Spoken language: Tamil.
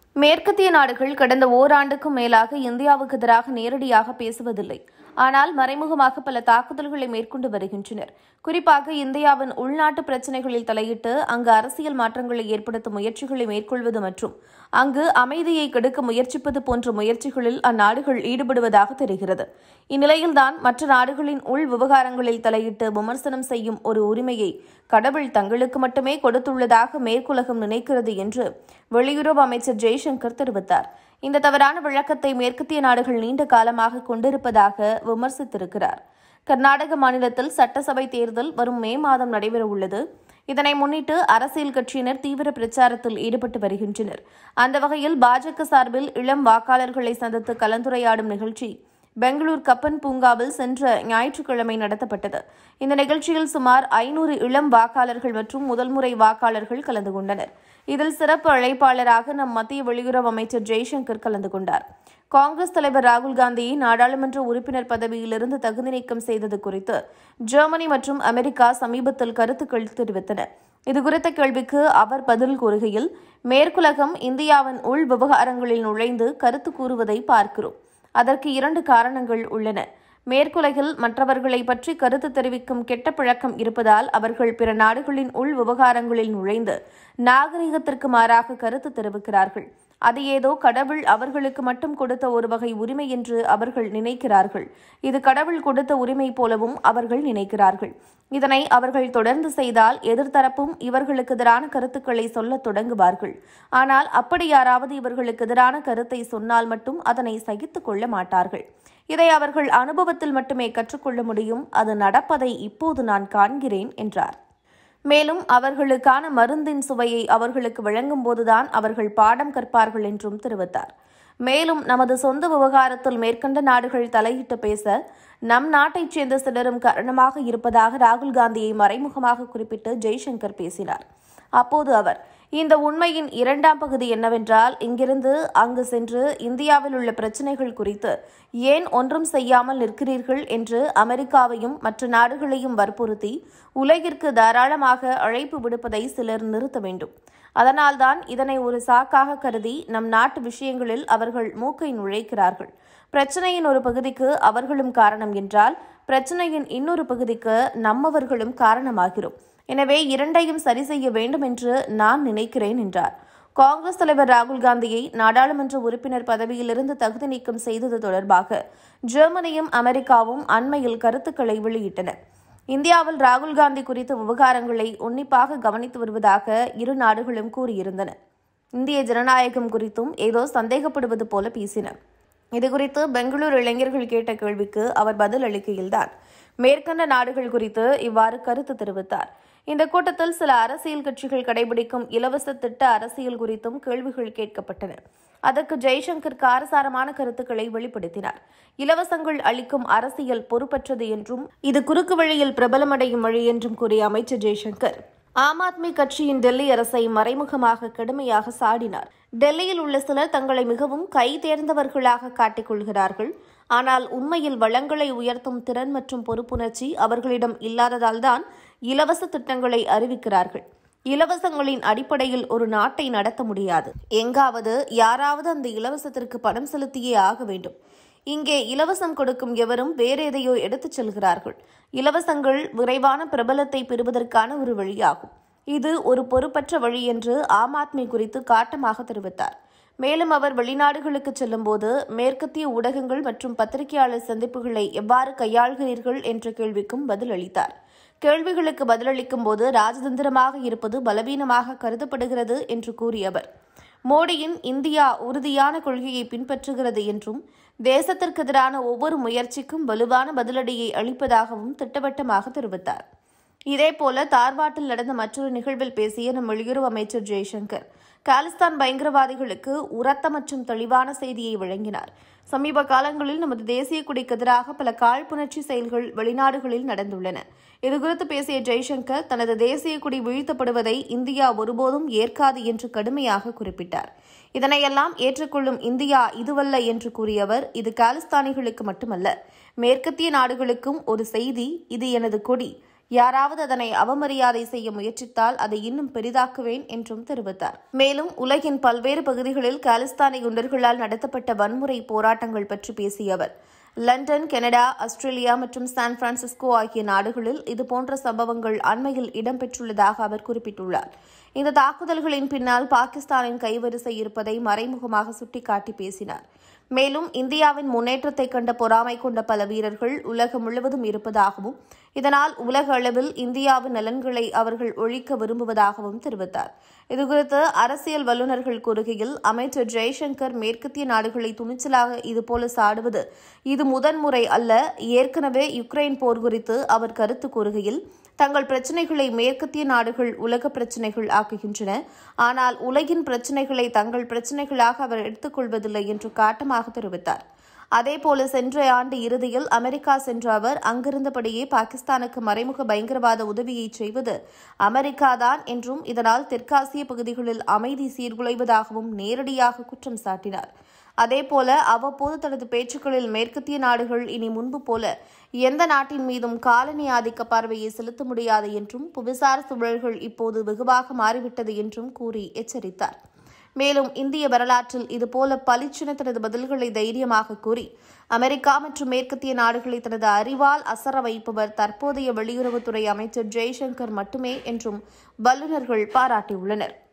மேற்கத்திய நாடுகள் கடந்த ஓராண்டுக்கும் மேலாக இந்தியாவுக்கு எதிராக நேரடியாக பேசுவதில்லை ஆனால் மறைமுகமாக பல தாக்குதல்களை மேற்கொண்டு வருகின்றனர் குறிப்பாக இந்தியாவின் உள்நாட்டு பிரச்சினைகளில் தலையிட்டு அங்கு அரசியல் மாற்றங்களை ஏற்படுத்தும் முயற்சிகளை மேற்கொள்வது மற்றும் அங்கு அமைதியை கெடுக்க முயற்சிப்பது போன்ற முயற்சிகளில் அந்நாடுகள் ஈடுபடுவதாக தெரிகிறது இந்நிலையில்தான் மற்ற நாடுகளின் உள் விவகாரங்களில் தலையிட்டு விமர்சனம் செய்யும் ஒரு உரிமையை கடவுள் தங்களுக்கு மட்டுமே கொடுத்துள்ளதாக மேற்குலகம் நினைக்கிறது என்று வெளியுறவு அமைச்சர் ஜெய்சங்கர் தெரிவித்தார் இந்த தவறான விளக்கத்தை மேற்கத்திய நாடுகள் நீண்ட காலமாக கொண்டிருப்பதாக விமர்சித்திருக்கிறார் கர்நாடக மாநிலத்தில் சட்டசபை தேர்தல் வரும் மே மாதம் நடைபெறவுள்ளது இதனை முன்னிட்டு அரசியல் கட்சியினர் தீவிர பிரச்சாரத்தில் ஈடுபட்டு வருகின்றனர் அந்த வகையில் பாஜக சார்பில் இளம் வாக்காளர்களை சந்தித்து கலந்துரையாடும் நிகழ்ச்சி பெங்களூர் கப்பன் பூங்காவில் சென்ற ஞாயிற்றுக்கிழமை நடத்தப்பட்டது இந்த நிகழ்ச்சியில் சுமார் ஐநூறு இளம் வாக்காளர்கள் மற்றும் முதல்முறை வாக்காளர்கள் கலந்து கொண்டனர் இதில் சிறப்பு அழைப்பாளராக நம் மத்திய வெளியுறவு அமைச்சர் ஜெய்சங்கர் கலந்து கொண்டார் காங்கிரஸ் தலைவர் ராகுல் காந்தியை நாடாளுமன்ற உறுப்பினர் பதவியிலிருந்து தகுதி நீக்கம் செய்தது குறித்து ஜெர்மனி மற்றும் அமெரிக்கா சமீபத்தில் கருத்துக்கள் தெரிவித்தன இதுகுறித்த கேள்விக்கு அவர் பதில் கூறுகையில் மேற்குலகம் இந்தியாவின் உள் விவகாரங்களில் நுழைந்து கருத்து கூறுவதை பார்க்கிறோம் அதற்கு இரண்டு காரணங்கள் உள்ளன மேற்குலகில் மற்றவர்களை பற்றி கருத்து தெரிவிக்கும் கெட்ட பழக்கம் இருப்பதால் அவர்கள் பிற நாடுகளின் உள் விவகாரங்களில் நுழைந்து நாகரிகத்திற்கு மாறாக கருத்து தெரிவிக்கிறார்கள் அது ஏதோ கடவுள் அவர்களுக்கு மட்டும் கொடுத்த ஒரு வகை உரிமை என்று அவர்கள் நினைக்கிறார்கள் இது கடவுள் கொடுத்த உரிமை போலவும் அவர்கள் நினைக்கிறார்கள் இதனை அவர்கள் தொடர்ந்து செய்தால் எதிர்த்தரப்பும் இவர்களுக்கு எதிரான கருத்துக்களை சொல்லத் தொடங்குவார்கள் ஆனால் அப்படி யாராவது இவர்களுக்கு எதிரான கருத்தை சொன்னால் மட்டும் அதனை சகித்துக் கொள்ள மாட்டார்கள் இதை அவர்கள் அனுபவத்தில் மட்டுமே கற்றுக்கொள்ள முடியும் அது நடப்பதை இப்போது நான் காண்கிறேன் என்றார் மேலும் அவர்களுக்கான மருந்தின் சுவையை அவர்களுக்கு வழங்கும் போதுதான் அவர்கள் பாடம் கற்பார்கள் என்றும் தெரிவித்தார் மேலும் நமது சொந்த விவகாரத்தில் மேற்கண்ட நாடுகள் தலையிட்டு பேச நம் நாட்டைச் சேர்ந்த சிலரும் காரணமாக இருப்பதாக ராகுல் காந்தியை மறைமுகமாக குறிப்பிட்டு ஜெய்சங்கர் பேசினார் அப்போது அவர் இந்த உண்மையின் இரண்டாம் பகுதி என்னவென்றால் இங்கிருந்து அங்கு சென்று இந்தியாவில் உள்ள பிரச்சினைகள் குறித்து ஏன் ஒன்றும் செய்யாமல் நிற்கிறீர்கள் என்று அமெரிக்காவையும் மற்ற நாடுகளையும் வற்புறுத்தி உலகிற்கு தாராளமாக அழைப்பு விடுப்பதை சிலர் நிறுத்த வேண்டும் அதனால்தான் இதனை ஒரு சாக்காக கருதி நம் நாட்டு விஷயங்களில் அவர்கள் மூக்கை நுழைக்கிறார்கள் பிரச்சனையின் ஒரு பகுதிக்கு அவர்களும் காரணம் என்றால் பிரச்சனையின் இன்னொரு பகுதிக்கு நம்மவர்களும் காரணமாகிறோம் எனவே இரண்டையும் சரி செய்ய வேண்டும் என்று நான் நினைக்கிறேன் என்றார் காங்கிரஸ் தலைவர் ராகுல் காந்தியை நாடாளுமன்ற உறுப்பினர் பதவியிலிருந்து தகுதி நீக்கம் செய்தது தொடர்பாக ஜெர்மனியும் அமெரிக்காவும் அண்மையில் கருத்துக்களை வெளியிட்டன இந்தியாவில் ராகுல் காந்தி குறித்த விவகாரங்களை உன்னிப்பாக கவனித்து வருவதாக இரு நாடுகளும் கூறியிருந்தன இந்திய ஜனநாயகம் குறித்தும் ஏதோ சந்தேகப்படுவது போல பேசின இதுகுறித்து பெங்களூரு இளைஞர்கள் கேட்ட கேள்விக்கு அவர் பதில் அளிக்கையில்தான் மேற்கண்ட நாடுகள் குறித்து இவ்வாறு கருத்து தெரிவித்தார் இந்த கூட்டத்தில் சில அரசியல் கட்சிகள் கடைபிடிக்கும் இலவச திட்ட அரசியல் குறித்தும் கேள்விகள் கேட்கப்பட்டன அதற்கு ஜெய்சங்கர் காரசாரமான கருத்துக்களை வெளிப்படுத்தினார் இலவசங்கள் அளிக்கும் அரசியல் பொறுப்பற்றது என்றும் இது குறுக்கு வழியில் பிரபலமடையும் வழி என்றும் கூறிய அமைச்சர் ஜெய்சங்கர் ஆம் ஆத்மி கட்சியின் டெல்லி அரசை மறைமுகமாக கடுமையாக சாடினார் டெல்லியில் உள்ள சிலர் தங்களை மிகவும் கை தேர்ந்தவர்களாக காட்டிக்கொள்கிறார்கள் ஆனால் உண்மையில் வளங்களை உயர்த்தும் திறன் மற்றும் பொறுப்புணர்ச்சி அவர்களிடம் இல்லாததால்தான் இலவச திட்டங்களை அறிவிக்கிறார்கள் இலவசங்களின் அடிப்படையில் ஒரு நாட்டை நடத்த முடியாது எங்காவது யாராவது அந்த இலவசத்திற்கு பணம் செலுத்தியே ஆக வேண்டும் இங்கே இலவசம் கொடுக்கும் எவரும் வேறு எதையோ எடுத்துச் செல்கிறார்கள் இலவசங்கள் விரைவான பிரபலத்தை பெறுவதற்கான ஒரு வழியாகும் இது ஒரு பொறுப்பற்ற வழி என்று ஆம் ஆத்மி குறித்து காட்டமாக தெரிவித்தார் மேலும் அவர் வெளிநாடுகளுக்கு செல்லும்போது மேற்கத்திய ஊடகங்கள் மற்றும் பத்திரிகையாளர் சந்திப்புகளை எவ்வாறு கையாள்கிறீர்கள் என்ற கேள்விக்கும் பதிலளித்தார் கேள்விகளுக்கு பதிலளிக்கும் போது ராஜதந்திரமாக இருப்பது பலவீனமாக கருதப்படுகிறது என்று கூறிய அவர் மோடியின் இந்தியா உறுதியான கொள்கையை பின்பற்றுகிறது என்றும் தேசத்திற்கு எதிரான ஒவ்வொரு முயற்சிக்கும் வலுவான பதிலடியை அளிப்பதாகவும் திட்டவட்டமாக தெரிவித்தார் இதேபோல தார்வாட்டில் நடந்த மற்றொரு நிகழ்வில் பேசிய நம் வெளியுறவு அமைச்சர் ஜெய்சங்கர் காலிஸ்தான் பயங்கரவாதிகளுக்கு உரத்த மற்றும் தெளிவான செய்தியை வழங்கினார் சமீப காலங்களில் நமது தேசிய கொடிக்கு எதிராக பல காழ்ப்புணர்ச்சி செயல்கள் வெளிநாடுகளில் நடந்துள்ளன இதுகுறித்து பேசிய ஜெய்சங்கர் தனது தேசிய கொடி வீழ்த்தப்படுவதை இந்தியா ஒருபோதும் ஏற்காது என்று கடுமையாக குறிப்பிட்டார் இதனையெல்லாம் ஏற்றுக்கொள்ளும் இந்தியா இதுவல்ல என்று கூறிய அவர் இது காலிஸ்தானிகளுக்கு மட்டுமல்ல மேற்கத்திய நாடுகளுக்கும் ஒரு செய்தி இது எனது கொடி யாராவது அதனை அவமரியாதை செய்ய முயற்சித்தால் அதை இன்னும் பெரிதாக்குவேன் என்றும் தெரிவித்தார் மேலும் உலகின் பல்வேறு பகுதிகளில் காலிஸ்தானி குண்டர்களால் நடத்தப்பட்ட வன்முறை போராட்டங்கள் பற்றி பேசிய அவர் லண்டன் கனடா ஆஸ்திரேலியா மற்றும் சான் பிரான்சிஸ்கோ ஆகிய நாடுகளில் இதுபோன்ற சம்பவங்கள் அண்மையில் இடம்பெற்றுள்ளதாக அவர் குறிப்பிட்டுள்ளார் இந்த தாக்குதல்களின் பின்னால் பாகிஸ்தானின் கைவரிசை இருப்பதை மறைமுகமாக சுட்டிக்காட்டி பேசினார் மேலும் இந்தியாவின் முன்னேற்றத்தை கண்ட பொறாமை கொண்ட பல வீரர்கள் உலகம் முழுவதும் இருப்பதாகவும் இதனால் உலக அளவில் இந்தியாவின் நலன்களை அவர்கள் ஒழிக்க விரும்புவதாகவும் தெரிவித்தார் இதுகுறித்து அரசியல் வல்லுநர்கள் கூறுகையில் அமைச்சர் ஜெய்சங்கர் மேற்கத்திய நாடுகளை துணிச்சலாக இதுபோல சாடுவது இது முதன்முறை அல்ல ஏற்கனவே யுக்ரைன் போர் குறித்து அவர் கருத்து கூறுகையில் தங்கள் பிரச்சினைகளை மேற்கத்திய நாடுகள் உலக பிரச்சினைகள் ஆக்குகின்றன ஆனால் உலகின் பிரச்சினைகளை தங்கள் பிரச்சினைகளாக அவர் எடுத்துக்கொள்வதில்லை என்று காட்டமாக தெரிவித்தார் அதேபோல சென்ற ஆண்டு இறுதியில் அமெரிக்கா சென்ற அவர் அங்கிருந்தபடியே பாகிஸ்தானுக்கு மறைமுக பயங்கரவாத உதவியை செய்வது அமெரிக்காதான் என்றும் இதனால் தெற்காசிய பகுதிகளில் அமைதி சீர்குலைவதாகவும் நேரடியாக குற்றம் சாட்டினார் அதேபோல அவ்வப்போது தனது பேச்சுக்களில் மேற்கத்திய நாடுகள் இனி முன்பு போல எந்த நாட்டின் மீதும் காலனி ஆதிக்க பார்வையை செலுத்த முடியாது என்றும் புவிசார் சூழல்கள் இப்போது வெகுவாக மாறிவிட்டது என்றும் கூறி எச்சரித்தார் மேலும் இந்திய வரலாற்றில் இதுபோல பளிச்சென தனது பதில்களை தைரியமாக கூறி அமெரிக்கா மற்றும் மேற்கத்திய நாடுகளை தனது அறிவால் அசர வைப்பவர் தற்போதைய வெளியுறவுத்துறை அமைச்சர் ஜெய்சங்கர் மட்டுமே என்றும் வல்லுநர்கள் பாராட்டியுள்ளனர்